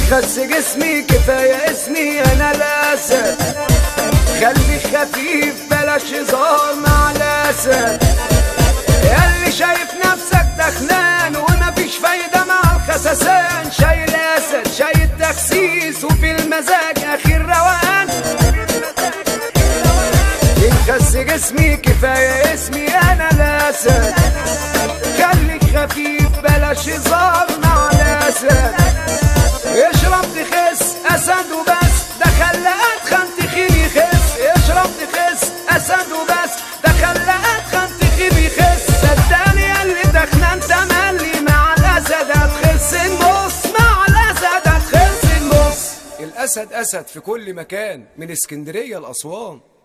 يخس جسمي كفاية اسمي انا الاسد خليك خفيف بلاش هزار مع الاسد ياللي شايف نفسك دخنان ومفيش فايدة مع الخسسان شايل اسد شايل تخسيس وفي المزاج اخير روقان يخس جسمي كفاية اسمي انا الاسد خليك خفيف بلاش هزار مع الاسد اشرب تخس اسد وبس ده خلى اتخن تخين يخس اشرب تخس اسد وبس ده خلى اتخن تخين يخس صدقني اللي دخنان تملي مع الاسد هتخس النص مع الاسد هتخس النص الاسد اسد في كل مكان من اسكندريه لاسوان